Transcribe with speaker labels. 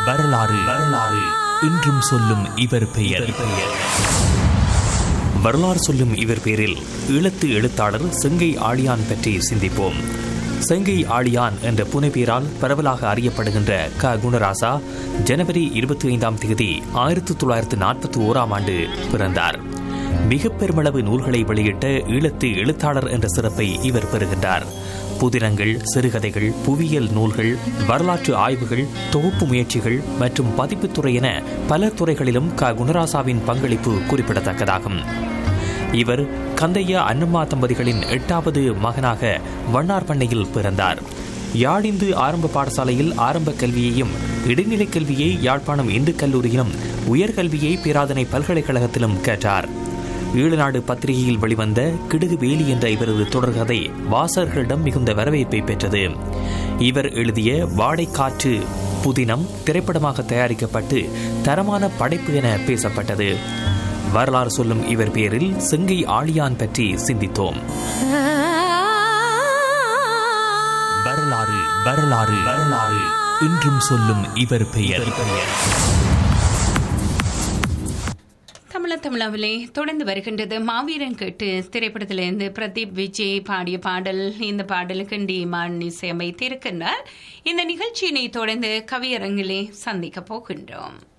Speaker 1: வரலாறு வரலாறு இன்றும் சொல்லும் இவர் பெயர் பெயர் வரலாறு சொல்லும் இவர் பேரில் ஈழத்து எழுத்தாளர் செங்கை ஆழியான் பற்றி சிந்திப்போம் செங்கை ஆழியான் என்ற புனைப்பெயரால் பரவலாக அறியப்படுகின்ற க குணராசா ஜனவரி இருபத்தி ஐந்தாம் தேதி ஆயிரத்தி தொள்ளாயிரத்து நாற்பத்தி ஓராம் ஆண்டு பிறந்தார் மிக பெருமளவு நூல்களை வெளியிட்ட ஈழத்து எழுத்தாளர் என்ற சிறப்பை இவர் பெறுகின்றார் புதினங்கள் சிறுகதைகள் புவியியல் நூல்கள் வரலாற்று ஆய்வுகள் தொகுப்பு முயற்சிகள் மற்றும் பதிப்புத்துறை என பல துறைகளிலும் க குணராசாவின் பங்களிப்பு குறிப்பிடத்தக்கதாகும் இவர் கந்தையா அன்னம்மா தம்பதிகளின் எட்டாவது மகனாக வண்ணார் பண்ணையில் பிறந்தார் யாழிந்து ஆரம்ப பாடசாலையில் ஆரம்ப கல்வியையும் இடைநிலைக் கல்வியை யாழ்ப்பாணம் இந்து கல்லூரியிலும் உயர்கல்வியை பேராதனை பல்கலைக்கழகத்திலும் கேட்டார் ஈழநாடு பத்திரிகையில் வெளிவந்த கிடுகு வேலி என்ற இவரது தொடர்கதை வாசகர்களிடம் மிகுந்த வரவேற்பை பெற்றது இவர் எழுதிய வாடைக்காற்று புதினம் திரைப்படமாக தயாரிக்கப்பட்டு தரமான படைப்பு என பேசப்பட்டது வரலாறு சொல்லும் இவர் பேரில் செங்கை ஆழியான் பற்றி சிந்தித்தோம் வரலாறு வரலாறு வரலாறு இன்றும் சொல்லும் இவர் பெயர் பெயர்
Speaker 2: தமிழ தமிழாவிலே தொடர்ந்து வருகின்றது மாவீரன் கேட்டு திரைப்படத்திலிருந்து பிரதீப் விஜய் பாடிய பாடல் இந்த பாடலுக்கு டிமான் இசையமைத்திருக்கின்றார் இந்த நிகழ்ச்சியினை தொடர்ந்து கவியரங்கிலே சந்திக்க போகின்றோம்